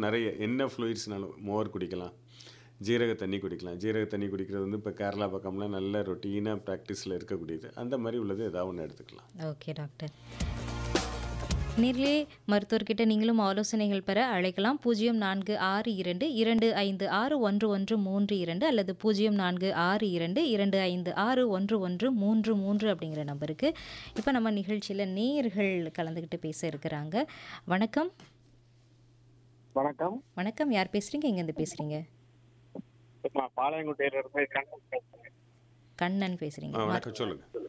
நிறைய என்ன ஃப்ளூயிட்ஸ்னாலும் மோர் குடிக்கலாம் ஜீரக தண்ணி குடிக்கலாம் ஜீரக தண்ணி குடிக்கிறது வந்து இப்போ கேரளா பக்கம்லாம் நல்ல ரொட்டீனாக ப்ராக்டிஸில் இருக்கக்கூடியது அந்த மாதிரி உள்ளது ஏதாவது ஒன்று எடுத்துக்கலாம் ஓகே டாக்டர் நேரிலே மருத்துவர்கிட்ட நீங்களும் ஆலோசனைகள் பெற அழைக்கலாம் பூஜ்ஜியம் நான்கு ஆறு இரண்டு இரண்டு ஐந்து ஆறு ஒன்று ஒன்று மூன்று இரண்டு அல்லது பூஜ்ஜியம் நான்கு ஆறு இரண்டு இரண்டு ஐந்து ஆறு ஒன்று ஒன்று மூன்று மூன்று அப்படிங்கிற நம்பருக்கு இப்போ நம்ம நிகழ்ச்சியில் நேயர்கள் கலந்துக்கிட்டு பேச இருக்கிறாங்க வணக்கம் வணக்கம் வணக்கம் யார் பேசுகிறீங்க எங்கேருந்து பேசுகிறீங்க நான் பாளையங்குட்டையில இருந்து கண்ணன் பேசுறேன் கண்ணன் ஆ, பேசுகிறீங்க வணக்கம் சொல்லுங்கள்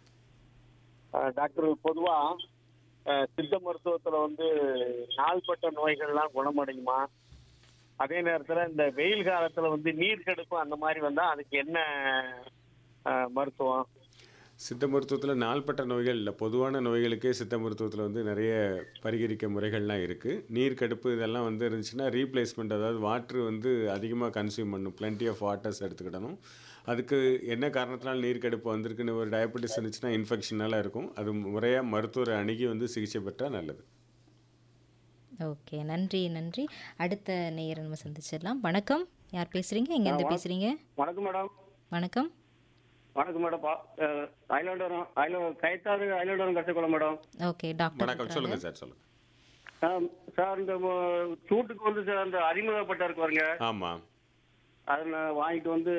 அஹ் டாக்டர் பொதுவா அஹ், சித்த மருத்துவத்துல வந்து நாள்பட்ட நோய்கள்லாம் குணமடையுமா அதே நேரத்துல இந்த வெயில் காலத்துல வந்து நீர் கடுப்பு அந்த மாதிரி வந்தா அதுக்கு என்ன அஹ், மருத்துவம் சித்த மருத்துவத்தில் நாள்பட்ட நோய்கள் இல்லை பொதுவான நோய்களுக்கே சித்த மருத்துவத்தில் வந்து நிறைய பரிகரிக்க முறைகள்லாம் இருக்குது நீர் கடுப்பு இதெல்லாம் வந்து இருந்துச்சுன்னா ரீப்ளேஸ்மெண்ட் அதாவது வாட்ரு வந்து அதிகமாக கன்சியூம் பண்ணும் plenty ஆஃப் வாட்டர்ஸ் எடுத்துக்கிடணும் அதுக்கு என்ன காரணத்தினால நீர் கடுப்பு வந்திருக்குன்னு ஒரு டயபெட்டிஸ் இருந்துச்சுன்னா இன்ஃபெக்ஷனால இருக்கும் அது முறையாக மருத்துவரை அணுகி வந்து சிகிச்சை பெற்றால் நல்லது ஓகே நன்றி நன்றி அடுத்த நேயர் நம்ம சந்திச்சிடலாம் வணக்கம் யார் பேசுகிறீங்க எங்கேருந்து பேசுகிறீங்க வணக்கம் மேடம் வணக்கம் வணக்கம் மேடம் ஐலாண்டரம் ஐலோ கைத்தாறு ஐலாண்டரம் கற்றுக்கொள்ள மேடம் ஓகே டாக்டர் வணக்கம் சொல்லுங்கள் சார் சொல்லுங்கள் ஆம், சார் இந்த ம- சூட்டுக்கு வந்து சார் அந்த அறிமுகப்பட்ட இருக்கு பாருங்க ஆமாம் அதை நான் வாங்கிட்டு வந்து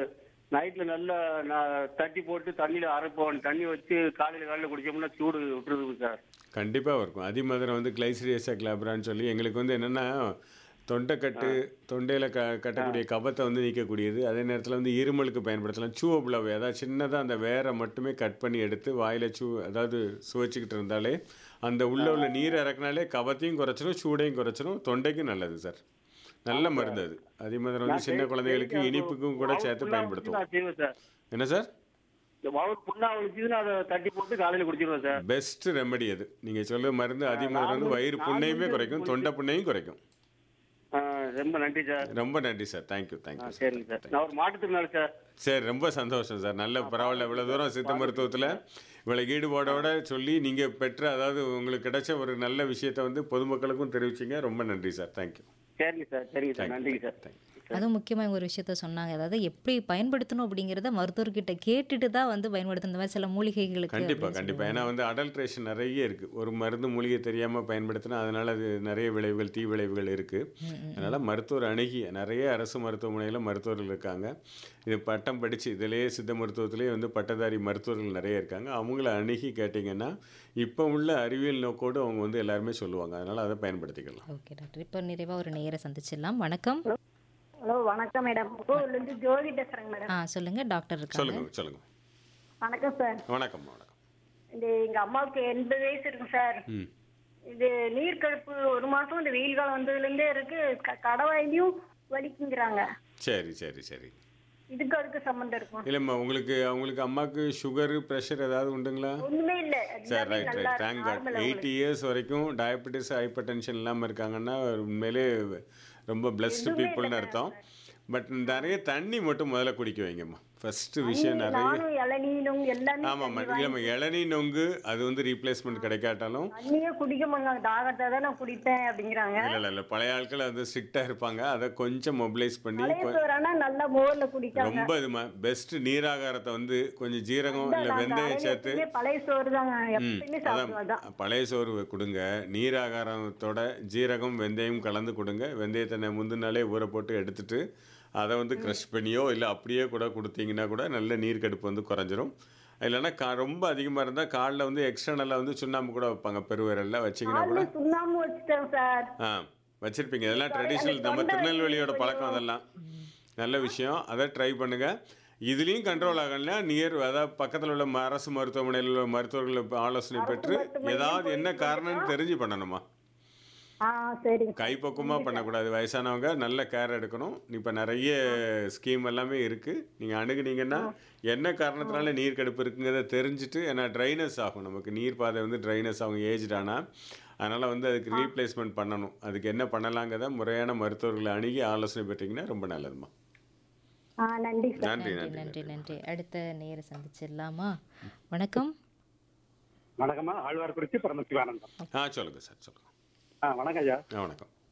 நைட்ல நல்லா நான் தட்டி போட்டு தண்ணியில அரைப்போம் தண்ணி வச்சு காலையில காலையில குடிச்சோம்னா சூடு விட்டுருது சார் கண்டிப்பாக இருக்கும் அதிமதுரம் வந்து கிளைசிரியஸா கிளாப்ரான்னு சொல்லி எங்களுக்கு வந்து என்னென்னா தொண்டைக்கட்டு தொண்டையில் க கட்டக்கூடிய கபத்தை வந்து நீக்கக்கூடியது அதே நேரத்தில் வந்து இருமலுக்கு பயன்படுத்தலாம் சூவபுளவை அதாவது சின்னதாக அந்த வேரை மட்டுமே கட் பண்ணி எடுத்து வாயில் சூ அதாவது சுவைச்சிக்கிட்டு இருந்தாலே அந்த உள்ள உள்ள நீர் இறக்குனாலே கபத்தையும் குறைச்சிரும் சூடையும் குறைச்சிரும் தொண்டைக்கும் நல்லது சார் நல்ல மருந்து அது அதிமதுரம் வந்து சின்ன குழந்தைகளுக்கு இனிப்புக்கும் கூட சேர்த்து பயன்படுத்துவோம் நான் செய்வேன் சார் என்ன சார் இந்த வவுறு புண்ணா வலிச்சுதுன்னா அதை தட்டி போட்டு காலையில குடிச்சிருவேன் சார் பெஸ்ட் ரெமடி அது நீங்கள் சொல்ல மருந்து அதிமதுரம் வந்து வயிறு புண்ணையுமே குறைக்கும் தொண்டை புண்ணையும் குறைக்கும் ஆ, ரொம்ப நன்றி சார் ரொம்ப நன்றி சார் தேங்க்யூ ஆ, தேங்க்யூ சரிங்க சார் நான் ஒரு மாட்டுத்திறனாளி சார் சரி ரொம்ப சந்தோஷம் சார் நல்ல பரவாயில்ல இவ்வளோ தூரம் சித்த மருத்துவத்தில் இவ்வளோ ஈடுபாடோட சொல்லி நீங்கள் பெற்ற அதாவது உங்களுக்கு கிடைச்ச ஒரு நல்ல விஷயத்தை வந்து பொதுமக்களுக்கும் தெரிவிச்சிங்க ரொம்ப நன்றி சார் தேங்க்யூ சரிங்க சார் சரிங்க சார் நன்றிங்க சார் தேங்க்யூ அதுவும் முக்கியமாக ஒரு விஷயத்த சொன்னாங்க அதாவது எப்படி பயன்படுத்தணும் அப்படிங்கிறத மருத்துவர்கிட்ட கேட்டுட்டு தான் வந்து பயன்படுத்தணும் இந்த மாதிரி சில மூலிகைகளுக்கு கண்டிப்பாக அப்படின்னு கண்டிப்பாக ஏன்னா வந்து அடல்ட்ரேஷன் நிறைய இருக்குது ஒரு மருந்து மூலிகை தெரியாமல் பயன்படுத்தினா அதனால் அது நிறைய விளைவுகள் தீ விளைவுகள் இருக்குது அதனால் மருத்துவர் அணுகி நிறைய அரசு மருத்துவமனையில் மருத்துவர்கள் இருக்காங்க இது பட்டம் படித்து இதிலேயே சித்த மருத்துவத்திலேயே வந்து பட்டதாரி மருத்துவர்கள் நிறைய இருக்காங்க அவங்கள அணுகி கேட்டிங்கன்னா இப்போ உள்ள அறிவியல் நோக்கோடு அவங்க வந்து எல்லாருமே சொல்லுவாங்க அதனால் அதை பயன்படுத்திக்கலாம் ஓகே டாக்டர் இப்போ நிறைவாக ஒரு நேரை சந்திச்சிடலாம் வணக்கம் ஹலோ வணக்கம் மேடம் கோவில்ல இருந்து ஜோதி பேசுறேங்க மேடம் ஆ சொல்லுங்க டாக்டர் இருக்காங்க சொல்லுங்கள் சொல்லுங்கள் வணக்கம் சார் வணக்கம் வணக்கம் இந்த எங்க அம்மாவுக்கு எண்பது வயசு இருக்கு சார் ம் இது நீர் கடுப்பு ஒரு மாசம் இந்த வெயில் காலம் வந்ததுல இருந்தே இருக்கு க- கடவாயிலையும் வலிக்குங்கிறாங்க சரி சரி சரி இதுக்கு அதுக்கு சம்மந்தம் இருக்கும் இல்லைம்மா உங்களுக்கு அவங்களுக்கு அம்மாவுக்கு சுகரு ப்ரெஷர் ஏதாவது உண்டுங்களா ஒண்ணுமே இல்ல சரி எல்லாமே ரைட் நல்லா right thank God normal eighty years வரைக்கும் டயபெட்டிஸ் ஹைப்பர் டென்ஷன் இல்லாமல் இருக்காங்கன்னா உண்மையிலே ரொம்ப பிளஸ்டு பீப்புள்னு அர்த்தம் பட் நிறைய தண்ணி மட்டும் முதல்ல குடிக்க வைங்கம்மா ஃபஸ்ட்டு விஷயம் நிறைய நானும் இளநீனும் எல்லாமே ஆமாம்மா இல்லைம்மா இளநீ நொங்கு அது வந்து ரீப்ளேஸ்மெண்ட் கிடைக்காட்டாலும் தண்ணியே குடிக்க மாட்டாங்க தாகத்தை தான் நான் குடிப்பேன் அப்படிங்கிறாங்க இல்லை இல்லை இல்லை பழைய ஆட்கள் வந்து ஸ்ட்ரிக்டாக இருப்பாங்க அதை கொஞ்சம் மொபிலைஸ் பண்ணி பழைய கொ- சோறானா நல்லா மோர்ல குடிக்காங்க ரொம்ப இதுமா பெஸ்ட் நீராகாரத்தை வந்து கொஞ்சம் ஜீரகம் இல்லை நான் வெந்தயம் காலையில சேர்த்து எப்பயுமே பழைய சோறு தாங்க எப்பயுமே சாப்பிடுவேன் அதான் அதான் பழைய சோறு கொடுங்க நீராகாரத்தோட ஜீரகம் வெந்தயம் கலந்து கொடுங்க வெந்தயத்தை முந்தின நாளே ஊற போட்டு எடுத்துட்டு அதை வந்து க்ரஷ் பண்ணியோ இல்லை அப்படியே கூட கொடுத்தீங்கன்னா கூட நல்ல நீர் கடுப்பு வந்து குறைஞ்சிரும் இல்லைன்னா கா ரொம்ப அதிகமாக இருந்தால் காலில் வந்து எக்ஸ்டர்னலாக வந்து சுண்ணாம்பு கூட வைப்பாங்க பெருவிரல்ல வச்சிங்கன்னா கூட காலைல சுண்ணாம்பு வச்சுட்டேன் சார் ஆ வச்சிருப்பீங்க இதெல்லாம் ட்ரெடிஷ்னல் நம்ம திருநெல்வேலியோட பழக்கம் அதெல்லாம் நல்ல விஷயம் அதை ட்ரை பண்ணுங்க இதுலேயும் கண்ட்ரோல் ஆகலைன்னா நியர் அதாவது பக்கத்தில் உள்ள ம- அரசு மருத்துவமனையில் உள்ள மருத்துவர்கள் ஆலோசனை பெற்று ஏதாவது என்ன காரணம்னு தெரிஞ்சு பண்ணணுமா ஆ சரிங்க கைப்பக்குவமாக பண்ணக்கூடாது வயசானவங்க நல்ல கேர் எடுக்கணும் இப்போ நிறைய ஸ்கீம் எல்லாமே இருக்குது நீங்கள் அணுகுனீங்கன்னா என்ன காரணத்தினால நீர் கடுப்பு இருக்குங்கிறத தெரிஞ்சுட்டு ஏன்னா ட்ரைனஸ் ஆகும் நமக்கு நீர் பாதை வந்து ட்ரைனஸ் ஆகும் ஏஜ்ட் ஆனால் அதனால் வந்து அதுக்கு ரீப்ளேஸ்மெண்ட் பண்ணணும் அதுக்கு என்ன பண்ணலாங்கிறத முறையான மருத்துவர்களை அணுகி ஆலோசனை பெற்றீங்கன்னா ரொம்ப நல்லதுமா ஆ நன்றி சார் நன்றி நன்றி நன்றி நன்றி நன்றி அடுத்த நேரை சந்திச்சிடலாமா வணக்கம் வணக்கம்மா ஆழ்வார்குறிச்சி பரமசிவானந்தம் ஆ சொல்லுங்கள் சார் சொல்லுங்கள் ஆ வணக்கம் ஐயா ஆ வணக்கம்